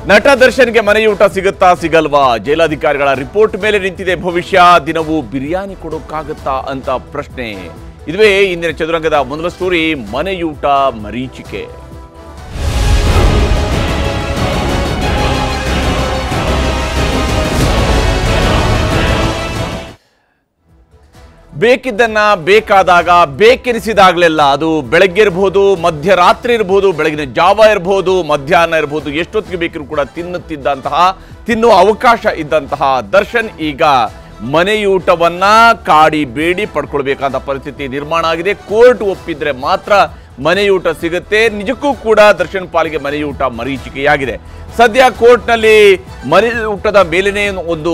ನಟ ದರ್ಶನ್ಗೆ ಮನೆಯೂಟ ಸಿಗುತ್ತಾ ಸಿಗಲ್ವಾ ಜೈಲಾಧಿಕಾರಿಗಳ ರಿಪೋರ್ಟ್ ಮೇಲೆ ನಿಂತಿದೆ ಭವಿಷ್ಯ ದಿನವೂ ಬಿರಿಯಾನಿ ಕೊಡೋಕ್ಕಾಗತ್ತಾ ಅಂತ ಪ್ರಶ್ನೆ ಇದುವೇ ಇಂದಿನ ಚದುರಂಗದ ಮೊದಲ ಸ್ಟೋರಿ ಮನೆಯೂಟ ಮರೀಚಿಕೆ ಬೇಕಿದ್ದನ್ನ ಬೇಕಾದಾಗ ಬೇಕೆನಿಸಿದಾಗಲೆಲ್ಲ ಅದು ಬೆಳಗ್ಗೆ ಇರಬಹುದು ಮಧ್ಯರಾತ್ರಿ ಇರಬಹುದು ಬೆಳಗಿನ ಜಾವ ಇರಬಹುದು ಮಧ್ಯಾಹ್ನ ಇರಬಹುದು ಎಷ್ಟೊತ್ತಿಗೆ ಬೇಕಿದ್ರು ಕೂಡ ತಿನ್ನುತ್ತಿದ್ದಂತಹ ತಿನ್ನುವ ಅವಕಾಶ ಇದ್ದಂತಹ ದರ್ಶನ್ ಈಗ ಮನೆಯೂಟವನ್ನ ಕಾಡಿ ಬೇಡಿ ಪಡ್ಕೊಳ್ಬೇಕಾದ ಪರಿಸ್ಥಿತಿ ನಿರ್ಮಾಣ ಆಗಿದೆ ಕೋರ್ಟ್ ಒಪ್ಪಿದ್ರೆ ಮಾತ್ರ ಮನೆಯೂಟ ಸಿಗುತ್ತೆ ನಿಜಕ್ಕೂ ಕೂಡ ದರ್ಶನ್ ಪಾಲಿಗೆ ಮನೆಯೂಟ ಮರೀಚಿಕೆಯಾಗಿದೆ ಸದ್ಯ ಕೋರ್ಟ್ನಲ್ಲಿ ಮನೆಯೂಟದ ಮೇಲೇನೆ ಒಂದು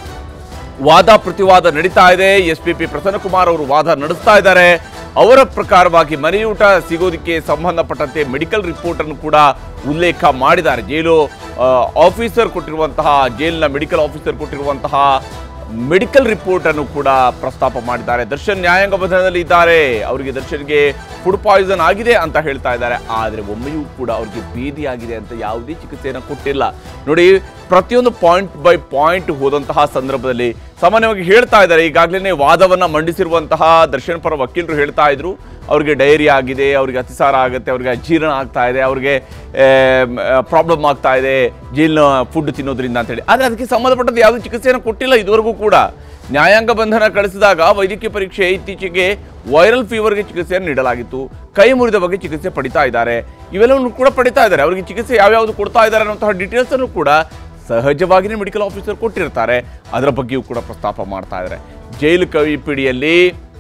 ವಾದ ಪ್ರತಿವಾದ ನಡೀತಾ ಇದೆ ಎಸ್ ಪಿ ಪಿ ಪ್ರಸನ್ನಕುಮಾರ್ ಅವರು ವಾದ ನಡೆಸ್ತಾ ಇದ್ದಾರೆ ಅವರ ಪ್ರಕಾರವಾಗಿ ಮನೆಯೂಟ ಸಿಗೋದಕ್ಕೆ ಸಂಬಂಧಪಟ್ಟಂತೆ ಮೆಡಿಕಲ್ ರಿಪೋರ್ಟ್ ಅನ್ನು ಕೂಡ ಉಲ್ಲೇಖ ಮಾಡಿದ್ದಾರೆ ಜೈಲು ಆ, ಆಫೀಸರ್ ಕೊಟ್ಟಿರುವಂತಹ ಜೈಲಿನ ಮೆಡಿಕಲ್ ಆಫೀಸರ್ ಕೊಟ್ಟಿರುವಂತಹ ಮೆಡಿಕಲ್ ರಿಪೋರ್ಟ್ ಅನ್ನು ಕೂಡ ಪ್ರಸ್ತಾಪ ಮಾಡಿದ್ದಾರೆ ದರ್ಶನ್ ನ್ಯಾಯಾಂಗ ಬಂಧನದಲ್ಲಿ ಇದ್ದಾರೆ ಅವರಿಗೆ ದರ್ಶನ್ಗೆ ಫುಡ್ ಪಾಯ್ಸನ್ ಆಗಿದೆ ಅಂತ ಹೇಳ್ತಾ ಇದ್ದಾರೆ ಆದರೆ ಒಮ್ಮೆಯೂ ಕೂಡ ಅವ್ರಿಗೆ ಭೇದಿ ಆಗಿದೆ ಅಂತ ಯಾವುದೇ ಚಿಕಿತ್ಸೆಯನ್ನು ಕೊಟ್ಟಿಲ್ಲ ನೋಡಿ ಪ್ರತಿಯೊಂದು ಪಾಯಿಂಟ್ ಬೈ ಪಾಯಿಂಟ್ ಹೋದಂತಹ ಸಂದರ್ಭದಲ್ಲಿ ಸಾಮಾನ್ಯವಾಗಿ ಹೇಳ್ತಾ ಇದ್ದಾರೆ ಈಗಾಗಲೇ ವಾದವನ್ನ ಮಂಡಿಸಿರುವಂತಹ ದರ್ಶನ್ ಪರ ವಕೀಲರು ಹೇಳ್ತಾ ಇದ್ರು ಅವ್ರಿಗೆ ಡೈರಿ ಆಗಿದೆ ಅವ್ರಿಗೆ ಅತಿಸಾರ ಆಗುತ್ತೆ ಅವ್ರಿಗೆ ಅಜೀರ್ಣ ಆಗ್ತಾ ಇದೆ ಅವ್ರಿಗೆ ಪ್ರಾಬ್ಲಮ್ ಆಗ್ತಾ ಇದೆ ಜೈಲಿನ ಫುಡ್ ತಿನ್ನೋದ್ರಿಂದ ಅಂತೇಳಿ ಆದರೆ ಅದಕ್ಕೆ ಸಂಬಂಧಪಟ್ಟಂತೆ ಯಾವುದೇ ಚಿಕಿತ್ಸೆಯನ್ನು ಕೊಟ್ಟಿಲ್ಲ ಇದುವರೆಗೂ ಕೂಡ ನ್ಯಾಯಾಂಗ ಬಂಧನ ಕಳಿಸಿದಾಗ ವೈದ್ಯಕೀಯ ಪರೀಕ್ಷೆ ಇತ್ತೀಚೆಗೆ ವೈರಲ್ ಫೀವರ್ಗೆ ಚಿಕಿತ್ಸೆಯನ್ನು ನೀಡಲಾಗಿತ್ತು ಕೈ ಮುರಿದ ಬಗ್ಗೆ ಚಿಕಿತ್ಸೆ ಪಡಿತಾ ಇದ್ದಾರೆ ಇವೆಲ್ಲವನ್ನು ಕೂಡ ಪಡಿತಾ ಇದ್ದಾರೆ ಅವರಿಗೆ ಚಿಕಿತ್ಸೆ ಯಾವ್ಯಾವುದು ಕೊಡ್ತಾ ಇದ್ದಾರೆ ಅನ್ನೋಂತಹ ಡೀಟೇಲ್ಸ್ ಅನ್ನು ಕೂಡ ಸಹಜವಾಗಿಯೇ ಮೆಡಿಕಲ್ ಆಫೀಸರ್ ಕೊಟ್ಟಿರ್ತಾರೆ ಅದರ ಬಗ್ಗೆಯೂ ಕೂಡ ಪ್ರಸ್ತಾಪ ಮಾಡ್ತಾ ಇದ್ದಾರೆ ಜೈಲು ಕವಿಪಿಡಿಯಲ್ಲಿ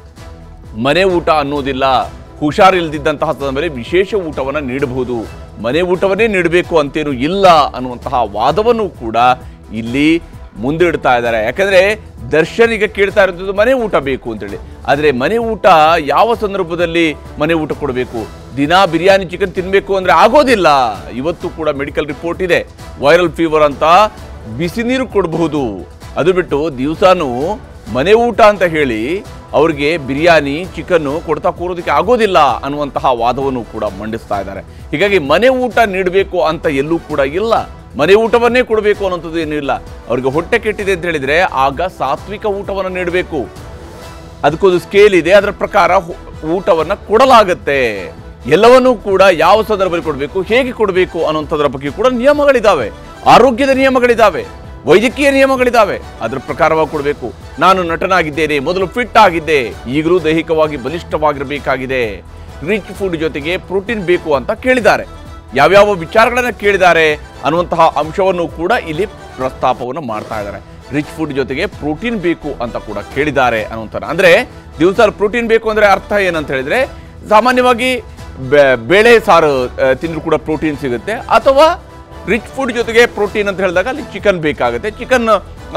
ಮನೆ ಊಟ ಅನ್ನೋದಿಲ್ಲ ಹುಷಾರಿಲ್ದಿದ್ದಂತಹ ಸಂದರ್ಭದಲ್ಲಿ ವಿಶೇಷ ಊಟವನ್ನು ನೀಡಬಹುದು ಮನೆ ಊಟವನ್ನೇ ನೀಡಬೇಕು ಅಂತೇನು ಇಲ್ಲ ಅನ್ನುವಂತಹ ವಾದವನ್ನು ಕೂಡ ಇಲ್ಲಿ ಮುಂದಿಡ್ತಾ ಇದ್ದಾರೆ ಯಾಕಂದ್ರೆ ದರ್ಶನ್ ಈಗ ಕೇಳ್ತಾ ಇರೋದು ಮನೆ ಊಟ ಬೇಕು ಅಂತೇಳಿ ಆದರೆ ಮನೆ ಊಟ ಯಾವ ಸಂದರ್ಭದಲ್ಲಿ ಮನೆ ಊಟ ಕೊಡಬೇಕು ದಿನಾ ಬಿರಿಯಾನಿ ಚಿಕನ್ ತಿನ್ನಬೇಕು ಅಂದ್ರೆ ಆಗೋದಿಲ್ಲ ಇವತ್ತು ಕೂಡ ಮೆಡಿಕಲ್ ರಿಪೋರ್ಟ್ ಇದೆ ವೈರಲ್ ಫೀವರ್ ಅಂತ ಬಿಸಿ ನೀರು ಕೊಡಬಹುದು ಅದು ಬಿಟ್ಟು ದಿವಸಾನು ಮನೆ ಊಟ ಅಂತ ಹೇಳಿ ಅವ್ರಿಗೆ ಬಿರಿಯಾನಿ ಚಿಕನ್ನು ಕೊಡ್ತಾ ಕೂರೋದಕ್ಕೆ ಆಗೋದಿಲ್ಲ ಅನ್ನುವಂತಹ ವಾದವನ್ನು ಕೂಡ ಮಂಡಿಸ್ತಾ ಇದ್ದಾರೆ ಹೀಗಾಗಿ ಮನೆ ಊಟ ನೀಡಬೇಕು ಅಂತ ಎಲ್ಲೂ ಕೂಡ ಇಲ್ಲ ಮನೆ ಊಟವನ್ನೇ ಕೊಡಬೇಕು ಅನ್ನೋಂಥದ್ದು ಏನೂ ಇಲ್ಲ ಅವ್ರಿಗೆ ಹೊಟ್ಟೆ ಕೆಟ್ಟಿದೆ ಅಂತ ಹೇಳಿದ್ರೆ ಆಗ ಸಾತ್ವಿಕ ಊಟವನ್ನು ನೀಡಬೇಕು ಅದಕ್ಕೊಂದು ಸ್ಕೇಲ್ ಇದೆ ಅದರ ಪ್ರಕಾರ ಹು- ಊಟವನ್ನ ಕೊಡಲಾಗತ್ತೆ ಎಲ್ಲವನ್ನೂ ಕೂಡ ಯಾವ ಸಂದರ್ಭದಲ್ಲಿ ಕೊಡಬೇಕು ಹೇಗೆ ಕೊಡಬೇಕು ಅನ್ನೋಂಥದ್ರ ಬಗ್ಗೆ ಕೂಡ ನಿಯಮಗಳಿದ್ದಾವೆ ಆರೋಗ್ಯದ ನಿಯಮಗಳಿದ್ದಾವೆ ವೈದ್ಯಕೀಯ ನಿಯಮಗಳಿದ್ದಾವೆ ಅದರ ಪ್ರಕಾರವಾಗಿ ಕೊಡಬೇಕು ನಾನು ನಟನಾಗಿದ್ದೇನೆ ಮೊದಲು ಫಿಟ್ ಆಗಿದ್ದೆ ಈಗಲೂ ದೈಹಿಕವಾಗಿ ಬಲಿಷ್ಠವಾಗಿರಬೇಕಾಗಿದೆ ರಿಚ್ ಫುಡ್ ಜೊತೆಗೆ ಪ್ರೋಟೀನ್ ಬೇಕು ಅಂತ ಕೇಳಿದ್ದಾರೆ ಯಾವ್ಯಾವ ವಿಚಾರಗಳನ್ನ ಕೇಳಿದ್ದಾರೆ ಅನ್ನುವಂತಹ ಅಂಶವನ್ನು ಕೂಡ ಇಲ್ಲಿ ಪ್ರಸ್ತಾಪವನ್ನು ಮಾಡ್ತಾ ಇದ್ದಾರೆ ರಿಚ್ ಫುಡ್ ಜೊತೆಗೆ ಪ್ರೋಟೀನ್ ಬೇಕು ಅಂತ ಕೂಡ ಕೇಳಿದ್ದಾರೆ ಅನ್ನುವಂಥ ಅಂದ್ರೆ ದಿವಸ ಪ್ರೋಟೀನ್ ಬೇಕು ಅಂದ್ರೆ ಅರ್ಥ ಏನಂತ ಹೇಳಿದ್ರೆ ಸಾಮಾನ್ಯವಾಗಿ ಬೆ- ಬೇಳೆ ಸಾರು ಆ, ತಿಂದ್ರೂ ಕೂಡ ಪ್ರೋಟೀನ್ ಸಿಗುತ್ತೆ ಅಥವಾ ರಿಚ್ ಫುಡ್ ಜೊತೆಗೆ ಪ್ರೋಟೀನ್ ಅಂತ ಹೇಳಿದಾಗ ಅಲ್ಲಿ ಚಿಕನ್ ಬೇಕಾಗುತ್ತೆ ಚಿಕನ್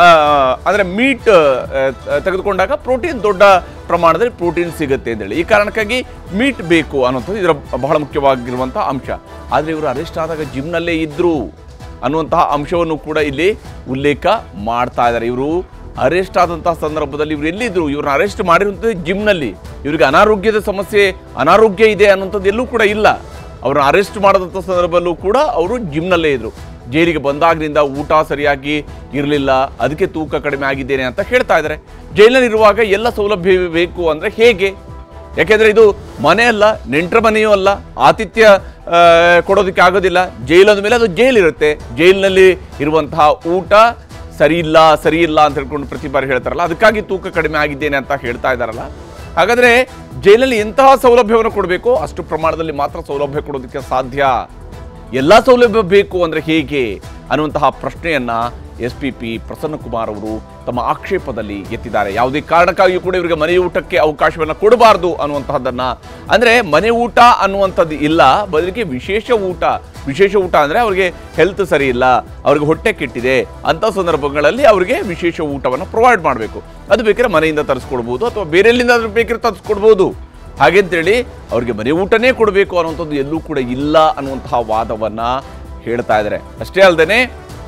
ಅಂದರೆ ಮೀಟ್ ತೆಗೆದುಕೊಂಡಾಗ ಪ್ರೋಟೀನ್ ದೊಡ್ಡ ಪ್ರಮಾಣದಲ್ಲಿ ಪ್ರೋಟೀನ್ ಸಿಗುತ್ತೆ ಅಂತೇಳಿ ಈ ಕಾರಣಕ್ಕಾಗಿ ಮೀಟ್ ಬೇಕು ಅನ್ನೋಂಥದ್ದು ಇದರ ಬಹಳ ಮುಖ್ಯವಾಗಿರುವಂಥ ಅಂಶ ಆದರೆ ಇವರು ಅರೆಸ್ಟ್ ಆದಾಗ ಜಿಮ್ನಲ್ಲೇ ಇದ್ದರು ಅನ್ನುವಂತಹ ಅಂಶವನ್ನು ಕೂಡ ಇಲ್ಲಿ ಉಲ್ಲೇಖ ಮಾಡ್ತಾ ಇದ್ದಾರೆ ಇವರು ಅರೆಸ್ಟ್ ಆದಂತಹ ಸಂದರ್ಭದಲ್ಲಿ ಇವರು ಎಲ್ಲಿದ್ರು ಇವ್ರನ್ನ ಅರೆಸ್ಟ್ ಮಾಡಿರುವಂಥದ್ದು ಜಿಮ್ನಲ್ಲಿ ಇವರಿಗೆ ಅನಾರೋಗ್ಯದ ಸಮಸ್ಯೆ ಅನಾರೋಗ್ಯ ಇದೆ ಅನ್ನುವಂಥದ್ದು ಎಲ್ಲೂ ಕೂಡ ಇಲ್ಲ ಅವ್ರನ್ನ ಅರೆಸ್ಟ್ ಮಾಡಿದಂಥ ಸಂದರ್ಭದಲ್ಲೂ ಕೂಡ ಅವರು ಜಿಮ್ನಲ್ಲೇ ಇದ್ರು ಜೈಲಿಗೆ ಬಂದಾಗಿನಿಂದ ಊಟ ಸರಿಯಾಗಿ ಇರಲಿಲ್ಲ ಅದಕ್ಕೆ ತೂಕ ಕಡಿಮೆ ಆಗಿದ್ದೇನೆ ಅಂತ ಹೇಳ್ತಾ ಇದ್ದಾರೆ ಜೈಲಿನಲ್ಲಿರುವಾಗ ಎಲ್ಲ ಸೌಲಭ್ಯ ಬೇಕು ಅಂದರೆ ಹೇಗೆ ಯಾಕೆಂದ್ರೆ ಇದು ಮನೆ ಅಲ್ಲ ನೆಂಟರ ಮನೆಯೂ ಅಲ್ಲ ಆತಿಥ್ಯ ಆ, ಕೊಡೋದಕ್ಕೆ ಆಗೋದಿಲ್ಲ ಜೈಲಂದ ಮೇಲೆ ಅದು ಜೈಲಿರುತ್ತೆ ಜೈಲಿನಲ್ಲಿ ಇರುವಂತಹ ಊಟ ಸರಿ ಇಲ್ಲ ಸರಿ ಇಲ್ಲ ಅಂತ ಹೇಳ್ಕೊಂಡು ಪ್ರತಿ ಬಾರಿ ಹೇಳ್ತಾರಲ್ಲ ಅದಕ್ಕಾಗಿ ತೂಕ ಕಡಿಮೆ ಆಗಿದ್ದೇನೆ ಅಂತ ಹೇಳ್ತಾ ಇದ್ದಾರಲ್ಲ ಹಾಗಾದ್ರೆ ಜೈಲಲ್ಲಿ ಎಂತಹ ಸೌಲಭ್ಯವನ್ನು ಕೊಡಬೇಕು ಅಷ್ಟು ಪ್ರಮಾಣದಲ್ಲಿ ಮಾತ್ರ ಸೌಲಭ್ಯ ಕೊಡೋದಕ್ಕೆ ಸಾಧ್ಯ ಎಲ್ಲ ಸೌಲಭ್ಯ ಬೇಕು ಅಂದ್ರೆ ಹೇಗೆ ಅನ್ನುವಂತಹ ಪ್ರಶ್ನೆಯನ್ನ ಎಸ್ ಪಿ ಪಿ ಪ್ರಸನ್ನಕುಮಾರ್ ಅವರು ತಮ್ಮ ಆಕ್ಷೇಪದಲ್ಲಿ ಎತ್ತಿದ್ದಾರೆ ಯಾವುದೇ ಕಾರಣಕ್ಕಾಗಿಯೂ ಕೂಡ ಇವರಿಗೆ ಮನೆ ಊಟಕ್ಕೆ ಅವಕಾಶವನ್ನು ಕೊಡಬಾರದು ಅನ್ನುವಂತಹದ್ದನ್ನ ಅಂದ್ರೆ ಮನೆ ಊಟ ಅನ್ನುವಂಥದ್ದು ಇಲ್ಲ ಬದಲಿಗೆ ವಿಶೇಷ ಊಟ ವಿಶೇಷ ಊಟ ಅಂದ್ರೆ ಅವರಿಗೆ ಹೆಲ್ತ್ ಸರಿ ಇಲ್ಲ ಅವ್ರಿಗೆ ಹೊಟ್ಟೆ ಕೆಟ್ಟಿದೆ ಅಂತ ಸಂದರ್ಭಗಳಲ್ಲಿ ಅವರಿಗೆ ವಿಶೇಷ ಊಟವನ್ನು ಪ್ರೊವೈಡ್ ಮಾಡಬೇಕು ಅದು ಬೇಕಾದ್ರೆ ಮನೆಯಿಂದ ತರಿಸ್ಕೊಡ್ಬೋದು ಅಥವಾ ಬೇರೆ ಎಲ್ಲಿಂದ ಬೇಕಾದ್ರೆ ತರಿಸ್ಕೊಡ್ಬೋದು ಹಾಗೆಂತೇಳಿ ಅವ್ರಿಗೆ ಮನೆ ಊಟನೇ ಕೊಡಬೇಕು ಅನ್ನುವಂಥದ್ದು ಎಲ್ಲೂ ಕೂಡ ಇಲ್ಲ ಅನ್ನುವಂತಹ ವಾದವನ್ನ ಹೇಳ್ತಾ ಇದ್ದಾರೆ ಅಷ್ಟೇ ಅಲ್ಲದೆ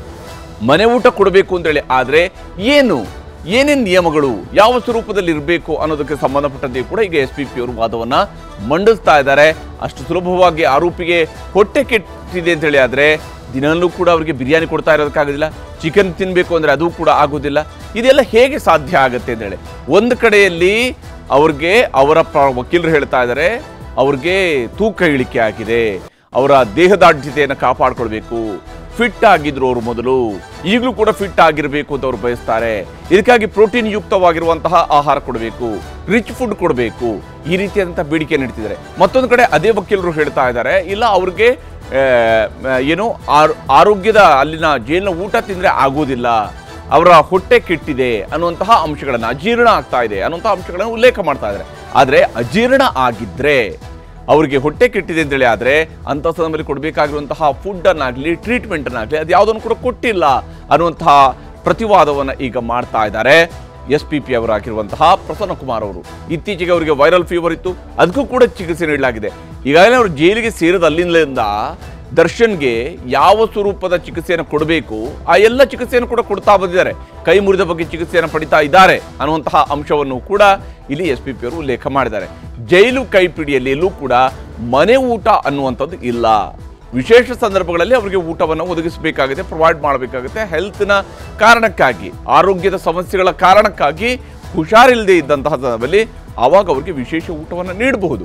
ಮನೆ ಊಟ ಕೊಡಬೇಕು ಅಂತೇಳಿ ಆದರೆ ಏನು ಏನೇನು ನಿಯಮಗಳು ಯಾವ ಸ್ವರೂಪದಲ್ಲಿ ಇರಬೇಕು ಅನ್ನೋದಕ್ಕೆ ಸಂಬಂಧಪಟ್ಟಂತೆ ಕೂಡ ಈಗ ಎಸ್ ಪಿ ಪಿ ಅವರು ವಾದವನ್ನ ಮಂಡಿಸ್ತಾ ಇದ್ದಾರೆ ಅಷ್ಟು ಸುಲಭವಾಗಿ ಆರೋಪಿಗೆ ಹೊಟ್ಟೆ ಕೆಟ್ಟಿದೆ ಅಂತೇಳಿ ಆದರೆ ದಿನಲ್ಲೂ ಕೂಡ ಅವರಿಗೆ ಬಿರಿಯಾನಿ ಕೊಡ್ತಾ ಇರೋದಕ್ಕಾಗೋದಿಲ್ಲ ಚಿಕನ್ ತಿನ್ನಬೇಕು ಅಂದರೆ ಅದು ಕೂಡ ಆಗೋದಿಲ್ಲ ಇದೆಲ್ಲ ಹೇಗೆ ಸಾಧ್ಯ ಆಗುತ್ತೆ ಅಂತೇಳಿ ಒಂದು ಕಡೆಯಲ್ಲಿ ಅವ್ರಿಗೆ ಅವರ ಪ್ರ- ವಕೀಲರು ಹೇಳ್ತಾ ಇದ್ದಾರೆ ಅವ್ರಿಗೆ ತೂಕ ಇಳಿಕೆ ಆಗಿದೆ ಅವರ ದೇಹದಾಢ್ಯತೆಯನ್ನು ಕಾಪಾಡ್ಕೊಳ್ಬೇಕು ಫಿಟ್ ಆಗಿದ್ರು ಅವರು ಮೊದಲು ಈಗಲೂ ಕೂಡ ಫಿಟ್ ಆಗಿರಬೇಕು ಅಂತ ಅವರು ಬಯಸ್ತಾರೆ ಇದಕ್ಕಾಗಿ ಪ್ರೋಟೀನ್ ಯುಕ್ತವಾಗಿರುವಂತಹ ಆಹಾರ ಕೊಡಬೇಕು ರಿಚ್ ಫುಡ್ ಕೊಡಬೇಕು ಈ ರೀತಿಯಾದಂತಹ ಬೇಡಿಕೆ ನೀಡ್ತಿದ್ದಾರೆ ಮತ್ತೊಂದು ಕಡೆ ಅದೇ ವಕೀಲರು ಹೇಳ್ತಾ ಇದ್ದಾರೆ ಇಲ್ಲ ಅವ್ರಿಗೆ ಆ, ಏನು ಆರ್- ಆರೋಗ್ಯದ ಅಲ್ಲಿನ ಜೈಲಿನ ಊಟ ತಿಂದರೆ ಆಗೋದಿಲ್ಲ ಅವರ ಹೊಟ್ಟೆ ಕೆಟ್ಟಿದೆ ಅನ್ನುವಂತಹ ಅಂಶಗಳನ್ನು ಅಜೀರ್ಣ ಆಗ್ತಾ ಇದೆ ಅನ್ನುವಂತಹ ಅಂಶಗಳನ್ನು ಉಲ್ಲೇಖ ಮಾಡ್ತಾ ಇದ್ದಾರೆ ಆದರೆ ಅಜೀರ್ಣ ಆಗಿದ್ರೆ ಅವರಿಗೆ ಹೊಟ್ಟೆ ಕೆಟ್ಟಿದೆ ಅಂತೇಳಿ ಆದರೆ ಅಂಥ ಸಂದರ್ಭದಲ್ಲಿ ಕೊಡಬೇಕಾಗಿರುವಂತಹ ಫುಡ್ಡನ್ನಾಗಲಿ ಟ್ರೀಟ್ಮೆಂಟನ್ನಾಗಲಿ ಅದು ಯಾವುದನ್ನು ಕೂಡ ಕೊಟ್ಟಿಲ್ಲ ಅನ್ನುವಂತಹ ಪ್ರತಿವಾದವನ್ನು ಈಗ ಮಾಡ್ತಾ ಇದ್ದಾರೆ ಎಸ್ ಪಿ ಪಿ ಅವರಾಗಿರುವಂತಹ ಪ್ರಸನ್ನ ಕುಮಾರ್ ಅವರು ಇತ್ತೀಚೆಗೆ ಅವರಿಗೆ ವೈರಲ್ ಫೀವರ್ ಇತ್ತು ಅದಕ್ಕೂ ಕೂಡ ಚಿಕಿತ್ಸೆ ನೀಡಲಾಗಿದೆ ಈಗಾಗಲೇ ಅವರು ಜೈಲಿಗೆ ಸೇರಿದ ಅಲ್ಲಿಂದ ದರ್ಶನ್ಗೆ ಯಾವ ಸ್ವರೂಪದ ಚಿಕಿತ್ಸೆಯನ್ನು ಕೊಡಬೇಕು ಆ ಎಲ್ಲ ಚಿಕಿತ್ಸೆಯನ್ನು ಕೂಡ ಕೊಡ್ತಾ ಬಂದಿದ್ದಾರೆ ಕೈ ಮುರಿದ ಬಗ್ಗೆ ಚಿಕಿತ್ಸೆಯನ್ನು ಪಡಿತಾ ಇದ್ದಾರೆ ಅನ್ನುವಂತಹ ಅಂಶವನ್ನು ಕೂಡ ಇಲ್ಲಿ ಎಸ್ ಪಿ ಪಿ ಅವರು ಉಲ್ಲೇಖ ಮಾಡಿದ್ದಾರೆ ಜೈಲು ಕೈಪಿಡಿಯಲ್ಲಿ ಎಲ್ಲೂ ಕೂಡ ಮನೆ ಊಟ ಅನ್ನುವಂಥದ್ದು ಇಲ್ಲ ವಿಶೇಷ ಸಂದರ್ಭಗಳಲ್ಲಿ ಅವರಿಗೆ ಊಟವನ್ನು ಒದಗಿಸಬೇಕಾಗುತ್ತೆ ಪ್ರೊವೈಡ್ ಮಾಡಬೇಕಾಗುತ್ತೆ ಹೆಲ್ತ್ನ ಕಾರಣಕ್ಕಾಗಿ ಆರೋಗ್ಯದ ಸಮಸ್ಯೆಗಳ ಕಾರಣಕ್ಕಾಗಿ ಹುಷಾರಿಲ್ಲದೆ ಇದ್ದಂತಹ ಸಂದರ್ಭದಲ್ಲಿ ಆವಾಗ ಅವರಿಗೆ ವಿಶೇಷ ಊಟವನ್ನು ನೀಡಬಹುದು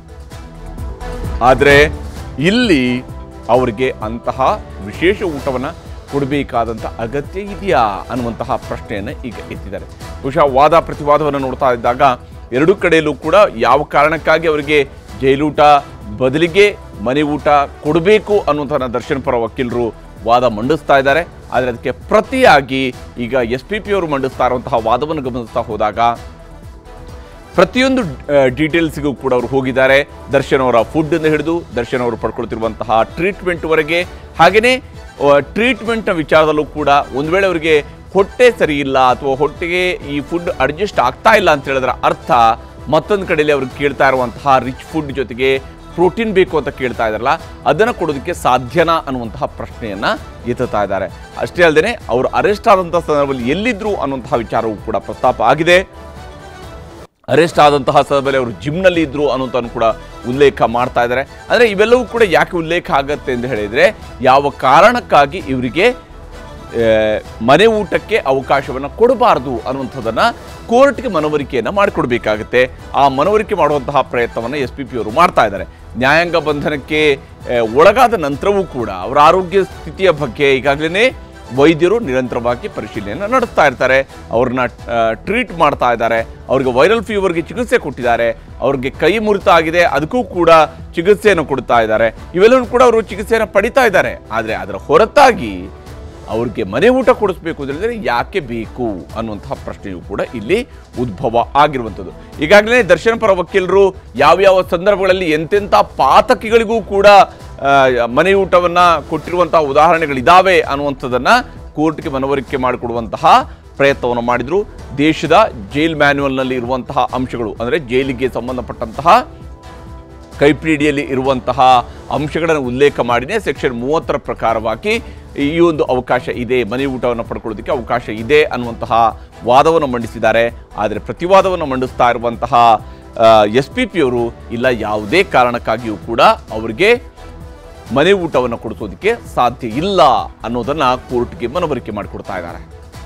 ಆದರೆ ಇಲ್ಲಿ ಅವರಿಗೆ ಅಂತಹ ವಿಶೇಷ ಊಟವನ್ನು ಕೊಡಬೇಕಾದಂಥ ಅಗತ್ಯ ಇದೆಯಾ ಅನ್ನುವಂತಹ ಪ್ರಶ್ನೆಯನ್ನು ಈಗ ಎತ್ತಿದ್ದಾರೆ ಬಹುಶಃ ವಾದ ಪ್ರತಿವಾದವನ್ನು ನೋಡ್ತಾ ಇದ್ದಾಗ ಎರಡೂ ಕಡೆಯಲ್ಲೂ ಕೂಡ ಯಾವ ಕಾರಣಕ್ಕಾಗಿ ಅವರಿಗೆ ಜೈಲೂಟ ಬದಲಿಗೆ ಮನೆ ಊಟ ಕೊಡಬೇಕು ಅನ್ನುವಂಥ ದರ್ಶನ್ ಪರ ವಕೀಲರು ವಾದ ಮಂಡಿಸ್ತಾ ಇದ್ದಾರೆ ಆದರೆ ಅದಕ್ಕೆ ಪ್ರತಿಯಾಗಿ ಈಗ ಎಸ್ ಪಿ ಪಿ ಅವರು ಮಂಡಿಸ್ತಾ ಇರುವಂತಹ ವಾದವನ್ನು ಗಮನಿಸ್ತಾ ಹೋದಾಗ ಪ್ರತಿಯೊಂದು ಡೀಟೇಲ್ಸ್ಗೂ ಕೂಡ ಅವರು ಹೋಗಿದ್ದಾರೆ ದರ್ಶನ್ ಅವರ ಫುಡ್ ಇಂದ ಹಿಡಿದು ದರ್ಶನ್ ಅವರು ಪಡ್ಕೊಳ್ತಿರುವಂತಹ ಟ್ರೀಟ್ಮೆಂಟ್ವರೆಗೆ ಹಾಗೆಯೇ ಟ್ರೀಟ್ಮೆಂಟ್ನ ವಿಚಾರದಲ್ಲೂ ಕೂಡ ಒಂದು ವೇಳೆ ಅವರಿಗೆ ಹೊಟ್ಟೆ ಸರಿ ಇಲ್ಲ ಅಥವಾ ಹೊಟ್ಟೆಗೆ ಈ ಫುಡ್ ಅಡ್ಜಸ್ಟ್ ಆಗ್ತಾ ಇಲ್ಲ ಅಂತ ಹೇಳಿದ್ರೆ ಅರ್ಥ ಮತ್ತೊಂದು ಕಡೆಯಲ್ಲಿ ಅವ್ರಿಗೆ ಕೇಳ್ತಾ ಇರುವಂತಹ ರಿಚ್ ಫುಡ್ ಜೊತೆಗೆ ಪ್ರೋಟೀನ್ ಬೇಕು ಅಂತ ಕೇಳ್ತಾ ಇದ್ದಾರಲ್ಲ ಅದನ್ನು ಕೊಡೋದಕ್ಕೆ ಸಾಧ್ಯನಾ ಅನ್ನುವಂತಹ ಪ್ರಶ್ನೆಯನ್ನ ಎತ್ತುತ್ತಾ ಇದ್ದಾರೆ ಅಷ್ಟೇ ಅಲ್ಲದೆ ಅವರು ಅರೆಸ್ಟ್ ಆದಂತಹ ಸಂದರ್ಭದಲ್ಲಿ ಎಲ್ಲಿದ್ರು ಅನ್ನುವಂತಹ ವಿಚಾರವೂ ಕೂಡ ಪ್ರಸ್ತಾಪ ಆಗಿದೆ ಅರೆಸ್ಟ್ ಆದಂತಹ ಸಂದರ್ಭದಲ್ಲಿ ಅವರು ಜಿಮ್ನಲ್ಲಿ ಇದ್ರು ಅನ್ನೋಂಥನ್ನು ಕೂಡ ಉಲ್ಲೇಖ ಮಾಡ್ತಾ ಇದ್ದಾರೆ ಅಂದರೆ ಇವೆಲ್ಲವೂ ಕೂಡ ಯಾಕೆ ಉಲ್ಲೇಖ ಆಗತ್ತೆ ಅಂತ ಹೇಳಿದರೆ ಯಾವ ಕಾರಣಕ್ಕಾಗಿ ಇವರಿಗೆ ಆ, ಮನೆ ಊಟಕ್ಕೆ ಅವಕಾಶವನ್ನು ಕೊಡಬಾರದು ಅನ್ನುವಂಥದ್ದನ್ನು ಕೋರ್ಟ್ಗೆ ಮನವರಿಕೆಯನ್ನು ಮಾಡಿಕೊಡ್ಬೇಕಾಗುತ್ತೆ ಆ ಮನವರಿಕೆ ಮಾಡುವಂತಹ ಪ್ರಯತ್ನವನ್ನು ಎಸ್ ಪಿ ಪಿ ಅವರು ಮಾಡ್ತಾ ಇದ್ದಾರೆ ನ್ಯಾಯಾಂಗ ಬಂಧನಕ್ಕೆ ಆ, ಒಳಗಾದ ನಂತರವೂ ಕೂಡ ಅವರ ಆರೋಗ್ಯ ಸ್ಥಿತಿಯ ಬಗ್ಗೆ ಈಗಾಗಲೇ ವೈದ್ಯರು ನಿರಂತರವಾಗಿ ಪರಿಶೀಲನೆಯನ್ನು ನಡೆಸ್ತಾ ಇರ್ತಾರೆ ಅವ್ರನ್ನ ಟ್ರೀಟ್ ಮಾಡ್ತಾ ಇದ್ದಾರೆ ಅವ್ರಿಗೆ ವೈರಲ್ ಫೀವರ್ಗೆ ಚಿಕಿತ್ಸೆ ಕೊಟ್ಟಿದ್ದಾರೆ ಅವ್ರಿಗೆ ಕೈ ಮುರಿತ ಆಗಿದೆ ಅದಕ್ಕೂ ಕೂಡ ಚಿಕಿತ್ಸೆಯನ್ನು ಕೊಡ್ತಾ ಇದ್ದಾರೆ ಇವೆಲ್ಲವೂ ಕೂಡ ಅವರು ಚಿಕಿತ್ಸೆಯನ್ನು ಪಡಿತಾ ಇದ್ದಾರೆ ಆದರೆ ಅದರ ಹೊರತಾಗಿ ಅವ್ರಿಗೆ ಮನೆ ಊಟ ಕೊಡಿಸ್ಬೇಕು ಅಂತ ಹೇಳಿದ್ರೆ ಯಾಕೆ ಬೇಕು ಅನ್ನುವಂತಹ ಪ್ರಶ್ನೆಯೂ ಕೂಡ ಇಲ್ಲಿ ಉದ್ಭವ ಆಗಿರುವಂಥದ್ದು ಈಗಾಗಲೇ ದರ್ಶನ್ ಪರ ವಕೀಲರು ಯಾವ್ಯಾವ ಸಂದರ್ಭಗಳಲ್ಲಿ ಎಂತೆಂಥ ಪಾತಕಿಗಳಿಗೂ ಕೂಡ ಆ, ಮನೆ ಊಟವನ್ನ ಕೊಟ್ಟಿರುವಂತಹ ಉದಾಹರಣೆಗಳಿದಾವೆ ಅನ್ನುವಂಥದ್ದನ್ನ ಕೋರ್ಟ್ಗೆ ಮನವರಿಕೆ ಮಾಡಿಕೊಡುವಂತಹ ಪ್ರಯತ್ನವನ್ನು ಮಾಡಿದ್ರು ದೇಶದ ಜೈಲ್ ಮ್ಯಾನ್ಯುವಲ್ನಲ್ಲಿ ಇರುವಂತಹ ಅಂಶಗಳು ಅಂದರೆ ಜೈಲಿಗೆ ಸಂಬಂಧಪಟ್ಟಂತಹ ಕೈಪಿಡಿಯಲ್ಲಿ ಇರುವಂತಹ ಅಂಶಗಳನ್ನು ಉಲ್ಲೇಖ ಮಾಡಿನೇ ಸೆಕ್ಷನ್ ಮೂವತ್ತರ ಪ್ರಕಾರವಾಗಿ ಈ ಒಂದು ಅವಕಾಶ ಇದೆ ಮನೆ ಊಟವನ್ನು ಪಡ್ಕೊಳ್ಳೋದಕ್ಕೆ ಅವಕಾಶ ಇದೆ ಅನ್ನುವಂತಹ ವಾದವನ್ನು ಮಂಡಿಸಿದ್ದಾರೆ ಆದರೆ ಪ್ರತಿವಾದವನ್ನು ಮಂಡಿಸ್ತಾ ಇರುವಂತಹ ಎಸ್ ಪಿ ಪಿ ಅವರು ಇಲ್ಲ ಯಾವುದೇ ಕಾರಣಕ್ಕಾಗಿಯೂ ಕೂಡ ಅವರಿಗೆ ಮನೆ ಊಟವನ್ನು ಕೊಡಿಸೋದಕ್ಕೆ ಸಾಧ್ಯ ಇಲ್ಲ ಅನ್ನೋದನ್ನ ಕೋರ್ಟ್ಗೆ ಮನವರಿಕೆ ಮಾಡಿಕೊಡ್ತಾ ಇದ್ದಾರೆ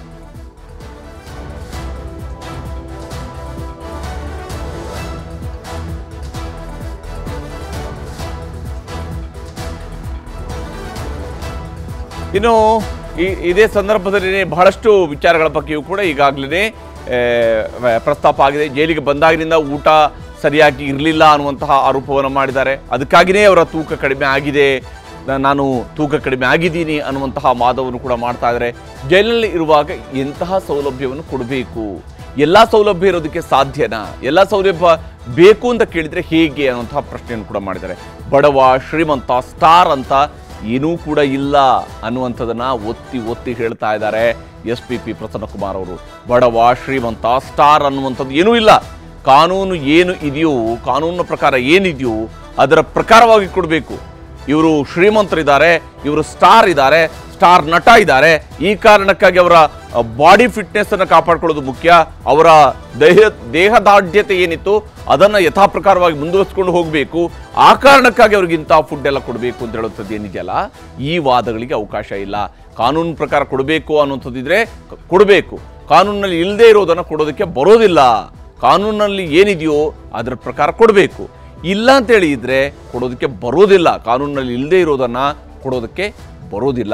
ಇನ್ನು ಈ- ಇದೇ ಸಂದರ್ಭದಲ್ಲಿ ಬಹಳಷ್ಟು ವಿಚಾರಗಳ ಬಗ್ಗೆಯೂ ಕೂಡ ಈಗಾಗಲೇ ಪ್ರಸ್ತಾಪ ಆಗಿದೆ ಜೈಲಿಗೆ ಬಂದಾಗಿನಿಂದ ಊಟ ಸರಿಯಾಗಿ ಇರಲಿಲ್ಲ ಅನ್ನುವಂತಹ ಆರೋಪವನ್ನು ಮಾಡಿದ್ದಾರೆ ಅದಕ್ಕಾಗಿಯೇ ಅವರ ತೂಕ ಕಡಿಮೆ ಆಗಿದೆ ನ- ನಾನು ತೂಕ ಕಡಿಮೆ ಆಗಿದ್ದೀನಿ ಅನ್ನುವಂತಹ ವಾದವನ್ನು ಕೂಡ ಮಾಡ್ತಾ ಇದ್ದಾರೆ ಜೈಲಿನಲ್ಲಿ ಇರುವಾಗ ಎಂತಹ ಸೌಲಭ್ಯವನ್ನು ಕೊಡಬೇಕು ಎಲ್ಲ ಸೌಲಭ್ಯ ಇರೋದಕ್ಕೆ ಸಾಧ್ಯನಾ ಎಲ್ಲ ಸೌಲಭ್ಯ ಬೇಕು ಅಂತ ಕೇಳಿದ್ರೆ ಹೇಗೆ ಅನ್ನುವಂತಹ ಪ್ರಶ್ನೆಯನ್ನು ಕೂಡ ಮಾಡಿದ್ದಾರೆ ಬಡವ ಶ್ರೀಮಂತ ಸ್ಟಾರ್ ಅಂತ ಏನೂ ಕೂಡ ಇಲ್ಲ ಅನ್ನುವಂಥದ್ದನ್ನ ಒತ್ತಿ ಒತ್ತಿ ಹೇಳ್ತಾ ಇದ್ದಾರೆ ಎಸ್ ಪಿ ಪಿ ಪ್ರಸನ್ನಕುಮಾರ್ ಅವರು ಬಡವ ಶ್ರೀಮಂತ ಸ್ಟಾರ್ ಅನ್ನುವಂಥದ್ದು ಏನೂ ಇಲ್ಲ ಕಾನೂನು ಏನು ಇದೆಯೋ ಕಾನೂನಿನ ಪ್ರಕಾರ ಏನಿದೆಯೋ ಅದರ ಪ್ರಕಾರವಾಗಿ ಕೊಡಬೇಕು ಇವರು ಶ್ರೀಮಂತರಿದ್ದಾರೆ ಇವರು ಸ್ಟಾರ್ ಇದ್ದಾರೆ ಸ್ಟಾರ್ ನಟ ಇದ್ದಾರೆ ಈ ಕಾರಣಕ್ಕಾಗಿ ಅವರ ಬಾಡಿ ಫಿಟ್ನೆಸ್ ಅನ್ನು ಕಾಪಾಡ್ಕೊಳ್ಳೋದು ಮುಖ್ಯ ಅವರ ದೇಹ ದೇಹದಾಢ್ಯತೆ ಏನಿತ್ತು ಅದನ್ನ ಯಥಾ ಪ್ರಕಾರವಾಗಿ ಮುಂದುವರಿಸ್ಕೊಂಡು ಹೋಗಬೇಕು ಆ ಕಾರಣಕ್ಕಾಗಿ ಅವ್ರಿಗೆ ಇಂಥ ಫುಡ್ ಎಲ್ಲ ಕೊಡಬೇಕು ಅಂತ ಹೇಳುವಂಥದ್ದು ಏನಿದೆಯಲ್ಲ ಈ ವಾದಗಳಿಗೆ ಅವಕಾಶ ಇಲ್ಲ ಕಾನೂನು ಪ್ರಕಾರ ಕೊಡಬೇಕು ಅನ್ನುವಂಥದ್ದಿದ್ರೆ ಕ- ಕೊಡಬೇಕು ಕಾನೂನಲ್ಲಿ ಇಲ್ಲದೆ ಇರೋದನ್ನು ಕೊಡೋದಕ್ಕೆ ಬರೋದಿಲ್ಲ ಕಾನೂನಲ್ಲಿ ಏನಿದೆಯೋ ಅದರ ಪ್ರಕಾರ ಕೊಡಬೇಕು ಇಲ್ಲ ಅಂತೇಳಿ ಇದ್ರೆ ಕೊಡೋದಕ್ಕೆ ಬರೋದಿಲ್ಲ ಕಾನೂನಲ್ಲಿ ಇಲ್ಲದೆ ಇರೋದನ್ನ ಕೊಡೋದಕ್ಕೆ ಬರೋದಿಲ್ಲ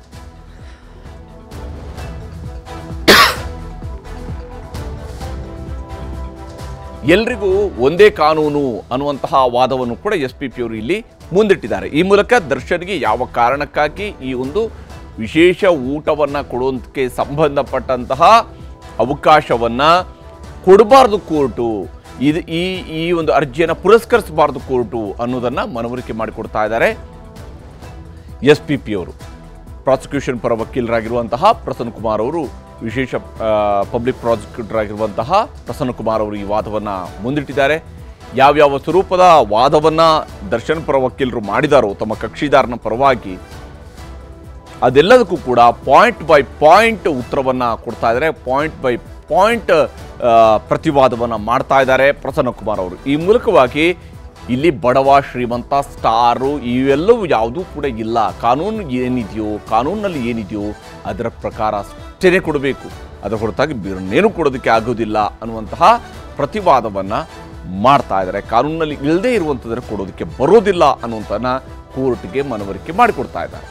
ಎಲ್ರಿಗೂ ಒಂದೇ ಕಾನೂನು ಅನ್ನುವಂತಹ ವಾದವನ್ನು ಕೂಡ ಎಸ್ ಪಿ ಪಿ ಅವರು ಇಲ್ಲಿ ಮುಂದಿಟ್ಟಿದ್ದಾರೆ ಈ ಮೂಲಕ ದರ್ಶನ್ಗೆ ಯಾವ ಕಾರಣಕ್ಕಾಗಿ ಈ ಒಂದು ವಿಶೇಷ ಊಟವನ್ನು ಕೊಡೋದಕ್ಕೆ ಸಂಬಂಧಪಟ್ಟಂತಹ ಅವಕಾಶವನ್ನ ಕೊಡಬಾರ್ದು ಕೋರ್ಟು ಇದು ಈ ಈ ಒಂದು ಅರ್ಜಿಯನ್ನು ಪುರಸ್ಕರಿಸಬಾರ್ದು ಕೋರ್ಟು ಅನ್ನೋದನ್ನ ಮನವರಿಕೆ ಮಾಡಿಕೊಡ್ತಾ ಇದ್ದಾರೆ ಎಸ್ ಪಿ ಪಿ ಅವರು ಪ್ರಾಸಿಕ್ಯೂಷನ್ ಪರ ವಕೀಲರಾಗಿರುವಂತಹ ಪ್ರಸನ್ನ ಕುಮಾರ್ ಅವರು ವಿಶೇಷ ಪಬ್ಲಿಕ್ ಪ್ರಾಸಿಕ್ಯೂಟರ್ ಆಗಿರುವಂತಹ ಪ್ರಸನ್ನ ಕುಮಾರ್ ಅವರು ಈ ವಾದವನ್ನು ಮುಂದಿಟ್ಟಿದ್ದಾರೆ ಯಾವ್ಯಾವ ಸ್ವರೂಪದ ವಾದವನ್ನ ದರ್ಶನ್ ಪರ ವಕೀಲರು ಮಾಡಿದಾರೋ ತಮ್ಮ ಕಕ್ಷಿದಾರನ ಪರವಾಗಿ ಅದೆಲ್ಲದಕ್ಕೂ ಕೂಡ ಪಾಯಿಂಟ್ ಬೈ ಪಾಯಿಂಟ್ ಉತ್ತರವನ್ನ ಕೊಡ್ತಾ ಇದ್ದಾರೆ ಪಾಯಿಂಟ್ ಬೈ ಪಾಯಿಂಟ್ ಪ್ರತಿವಾದವನ್ನ ಮಾಡ್ತಾ ಇದ್ದಾರೆ ಪ್ರಸನ್ನ ಕುಮಾರ್ ಅವರು ಈ ಮೂಲಕವಾಗಿ ಇಲ್ಲಿ ಬಡವ ಶ್ರೀಮಂತ ಸ್ಟಾರು ಇವೆಲ್ಲವೂ ಯಾವುದೂ ಕೂಡ ಇಲ್ಲ ಕಾನೂನು ಏನಿದೆಯೋ ಕಾನೂನಲ್ಲಿ ಏನಿದೆಯೋ ಅದರ ಪ್ರಕಾರ ಅಷ್ಟೇ ಕೊಡಬೇಕು ಅದರ ಹೊರತಾಗಿ ಬೇರನ್ನೇನು ಕೊಡೋದಕ್ಕೆ ಆಗೋದಿಲ್ಲ ಅನ್ನುವಂತಹ ಪ್ರತಿವಾದವನ್ನ ಮಾಡ್ತಾ ಇದ್ದಾರೆ ಕಾನೂನಲ್ಲಿ ಇಲ್ಲದೆ ಇರುವಂಥದ್ದನ್ನು ಕೊಡೋದಕ್ಕೆ ಬರೋದಿಲ್ಲ ಅನ್ನುವಂಥನ್ನ ಕೋರ್ಟ್ಗೆ ಮನವರಿಕೆ ಮಾಡಿಕೊಡ್ತಾ ಇದ್ದಾರೆ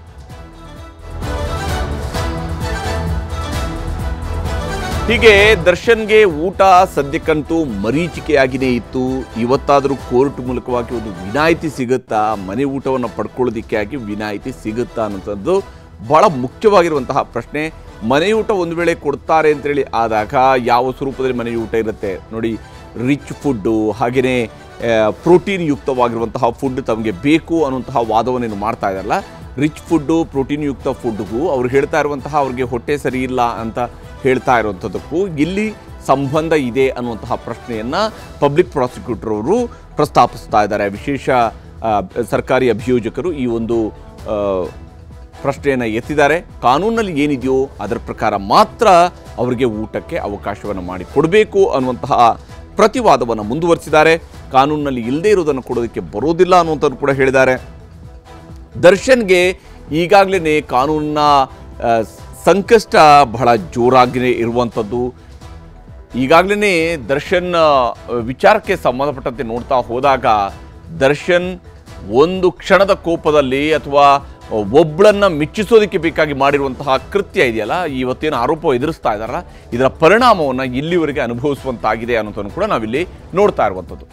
ಹೀಗೆ ದರ್ಶನ್ಗೆ ಊಟ ಸದ್ಯಕ್ಕಂತೂ ಮರೀಚಿಕೆಯಾಗಿನೇ ಇತ್ತು ಇವತ್ತಾದರೂ ಕೋರ್ಟ್ ಮೂಲಕವಾಗಿ ಒಂದು ವಿನಾಯಿತಿ ಸಿಗುತ್ತಾ ಮನೆ ಊಟವನ್ನು ಪಡ್ಕೊಳ್ಳೋದಿಕ್ಕೆ ಆಗಿ ವಿನಾಯಿತಿ ಸಿಗುತ್ತಾ ಅನ್ನೋಂಥದ್ದು ಬಹಳ ಮುಖ್ಯವಾಗಿರುವಂತಹ ಪ್ರಶ್ನೆ ಮನೆ ಊಟ ಒಂದು ವೇಳೆ ಕೊಡ್ತಾರೆ ಅಂತೇಳಿ ಆದಾಗ ಯಾವ ಸ್ವರೂಪದಲ್ಲಿ ಮನೆ ಊಟ ಇರುತ್ತೆ ನೋಡಿ ರಿಚ್ ಫುಡ್ಡು ಹಾಗೆಯೇ ಪ್ರೋಟೀನ್ ಯುಕ್ತವಾಗಿರುವಂತಹ ಫುಡ್ ತಮಗೆ ಬೇಕು ಅನ್ನುವಂತಹ ವಾದವನ್ನೇನು ಮಾಡ್ತಾ ಇದ್ದಾರಲ್ಲ ರಿಚ್ ಫುಡ್ಡು ಪ್ರೋಟೀನ್ ಯುಕ್ತ ಫುಡ್ಗೂ ಅವ್ರು ಹೇಳ್ತಾ ಇರುವಂತಹ ಅವ್ರಿಗೆ ಹೊಟ್ಟೆ ಸರಿ ಇಲ್ಲ ಅಂತ ಹೇಳ್ತಾ ಇರುವಂಥದ್ದಕ್ಕೂ ಇಲ್ಲಿ ಸಂಬಂಧ ಇದೆ ಅನ್ನುವಂತಹ ಪ್ರಶ್ನೆಯನ್ನ ಪಬ್ಲಿಕ್ ಪ್ರಾಸಿಕ್ಯೂಟರ್ ಅವರು ಪ್ರಸ್ತಾಪಿಸ್ತಾ ಇದ್ದಾರೆ ವಿಶೇಷ ಆ, ಸರ್ಕಾರಿ ಅಭಿಯೋಜಕರು ಈ ಒಂದು ಆ, ಪ್ರಶ್ನೆಯನ್ನು ಎತ್ತಿದ್ದಾರೆ ಕಾನೂನಲ್ಲಿ ಏನಿದೆಯೋ ಅದರ ಪ್ರಕಾರ ಮಾತ್ರ ಅವರಿಗೆ ಊಟಕ್ಕೆ ಅವಕಾಶವನ್ನು ಮಾಡಿ ಕೊಡಬೇಕು ಅನ್ನುವಂತಹ ಪ್ರತಿವಾದವನ್ನು ಮುಂದುವರಿಸಿದ್ದಾರೆ ಕಾನೂನಿನಲ್ಲಿ ಇಲ್ಲದೇ ಇರೋದನ್ನು ಕೊಡೋದಕ್ಕೆ ಬರೋದಿಲ್ಲ ಅನ್ನುವಂಥದ್ದು ಕೂಡ ಹೇಳಿದ್ದಾರೆ ದರ್ಶನ್ಗೆ ಈಗಾಗಲೇ ಕಾನೂನಿನ ಆ, ಸಂಕಷ್ಟ ಬಹಳ ಜೋರಾಗಿಯೇ ಇರುವಂಥದ್ದು ಈಗಾಗಲೇ ದರ್ಶನ್ ಆ, ವಿಚಾರಕ್ಕೆ ಸಂಬಂಧಪಟ್ಟಂತೆ ನೋಡ್ತಾ ಹೋದಾಗ ದರ್ಶನ್ ಒಂದು ಕ್ಷಣದ ಕೋಪದಲ್ಲಿ ಅಥವಾ ಒಬ್ಬಳನ್ನ ಮೆಚ್ಚಿಸೋದಕ್ಕೆ ಬೇಕಾಗಿ ಮಾಡಿರುವಂತಹ ಕೃತ್ಯ ಇದೆಯಲ್ಲ ಇವತ್ತೇನು ಆರೋಪ ಎದುರಿಸ್ತಾ ಇದ್ದಾರಲ್ಲ ಇದರ ಪರಿಣಾಮವನ್ನು ಇಲ್ಲಿವರೆಗೆ ಅನುಭವಿಸುವಂತಾಗಿದೆ ಅನ್ನೋದನ್ನು ಕೂಡ ನಾವಿಲ್ಲಿ ನೋಡ್ತಾ ಇರುವಂಥದ್ದು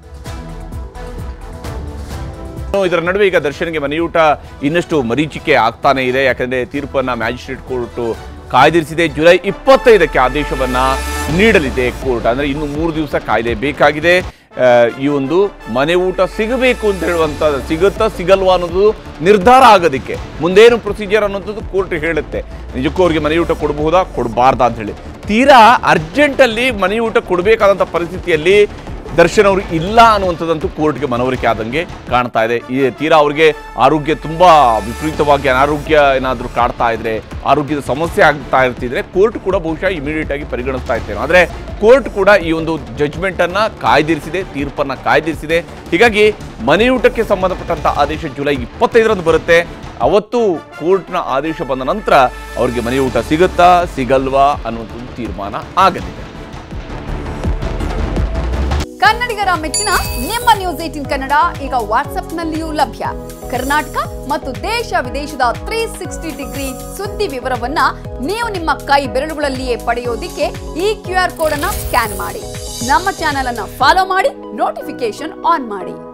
ಇನ್ನು ಇದರ ನಡುವೆ ಈಗ ದರ್ಶನ್ಗೆ ಮನೆಯೂಟ ಇನ್ನಷ್ಟು ಮರೀಚಿಕೆ ಆಗ್ತಾನೆ ಇದೆ ಯಾಕಂದ್ರೆ ತೀರ್ಪನ್ನ ಮ್ಯಾಜಿಸ್ಟ್ರೇಟ್ ಕೋರ್ಟ್ ಕಾಯ್ದಿರಿಸಿದೆ ಜುಲೈ ಇಪ್ಪತ್ತೈದಕ್ಕೆ ಆದೇಶವನ್ನ ನೀಡಲಿದೆ ಕೋರ್ಟ್ ಅಂದ್ರೆ ಇನ್ನು ಮೂರು ದಿವಸ ಕಾಯ್ಲೇಬೇಕಾಗಿದೆ ಆ, ಈ ಒಂದು ಮನೆ ಊಟ ಸಿಗಬೇಕು ಅಂತ ಹೇಳುವಂತ ಸಿಗುತ್ತಾ ಸಿಗಲ್ವಾ ಅನ್ನೋದು ನಿರ್ಧಾರ ಆಗೋದಕ್ಕೆ ಮುಂದೇನು ಪ್ರೊಸೀಜರ್ ಅನ್ನೋದು ಕೋರ್ಟ್ ಹೇಳುತ್ತೆ ನಿಜಕ್ಕೂ ಅವ್ರಿಗೆ ಮನೆ ಊಟ ಕೊಡಬಹುದಾ ಕೊಡಬಾರ್ದಾ ಅಂತ ಹೇಳಿ ತೀರಾ ಅರ್ಜೆಂಟಲ್ಲಿ ಮನೆ ಊಟ ಕೊಡಬೇಕಾದಂಥ ಪರಿಸ್ಥಿತಿಯಲ್ಲಿ ದರ್ಶನ್ ಅವರು ಇಲ್ಲ ಅನ್ನುವಂಥದ್ದಂತೂ ಕೋರ್ಟ್ಗೆ ಮನವರಿಕೆ ಆದಂಗೆ ಕಾಣ್ತಾ ಇದೆ ಈ ತೀರಾ ಅವ್ರಿಗೆ ಆರೋಗ್ಯ ತುಂಬಾ ವಿಪರೀತವಾಗಿ ಅನಾರೋಗ್ಯ ಏನಾದರೂ ಕಾಡ್ತಾ ಇದ್ರೆ ಆರೋಗ್ಯದ ಸಮಸ್ಯೆ ಆಗ್ತಾ ಇರ್ತಿದ್ರೆ ಕೋರ್ಟ್ ಕೂಡ ಬಹುಶಃ ಇಮಿಡಿಯೇಟ್ ಆಗಿ ಪರಿಗಣಿಸ್ತಾ ಇರ್ತೇನೆ ಆದರೆ ಕೋರ್ಟ್ ಕೂಡ ಈ ಒಂದು ಜಜ್ಮೆಂಟ್ ಅನ್ನ ಕಾಯ್ದಿರಿಸಿದೆ ತೀರ್ಪನ್ನ ಕಾಯ್ದಿರಿಸಿದೆ ಹೀಗಾಗಿ ಮನೆಯೂಟಕ್ಕೆ ಸಂಬಂಧಪಟ್ಟಂತ ಆದೇಶ ಜುಲೈ ಇಪ್ಪತ್ತೈದರಂದು ಬರುತ್ತೆ ಅವತ್ತು ಕೋರ್ಟ್ನ ಆದೇಶ ಬಂದ ನಂತರ ಅವ್ರಿಗೆ ಮನೆಯೂಟ ಸಿಗುತ್ತಾ ಸಿಗಲ್ವಾ ಅನ್ನುವಂಥದ್ದು ತೀರ್ಮಾನ ಆಗಲಿದೆ ಕನ್ನಡಿಗರ ಮೆಚ್ಚಿನ ನಿಮ್ಮ ನ್ಯೂಸ್ ಏಟಿನ್ ಕನ್ನಡ ಈಗ ವಾಟ್ಸ್ಆಪ್ನಲ್ಲಿಯೂ ಲಭ್ಯ ಕರ್ನಾಟಕ ಮತ್ತು ದೇಶ ವಿದೇಶದ ತ್ರೀ ಸಿಕ್ಸ್ಟಿ ಡಿಗ್ರಿ ಸುದ್ದಿ ವಿವರವನ್ನ ನೀವು ನಿಮ್ಮ ಕೈ ಬೆರಳುಗಳಲ್ಲಿಯೇ ಪಡೆಯೋದಿಕ್ಕೆ ಈ ಕ್ಯೂ ಆರ್ ಕೋಡ್ ಅನ್ನ ಸ್ಕ್ಯಾನ್ ಮಾಡಿ ನಮ್ಮ ಚಾನೆಲ್ ಅನ್ನ ಫಾಲೋ ಮಾಡಿ ನೋಟಿಫಿಕೇಶನ್ ಆನ್ ಮಾಡಿ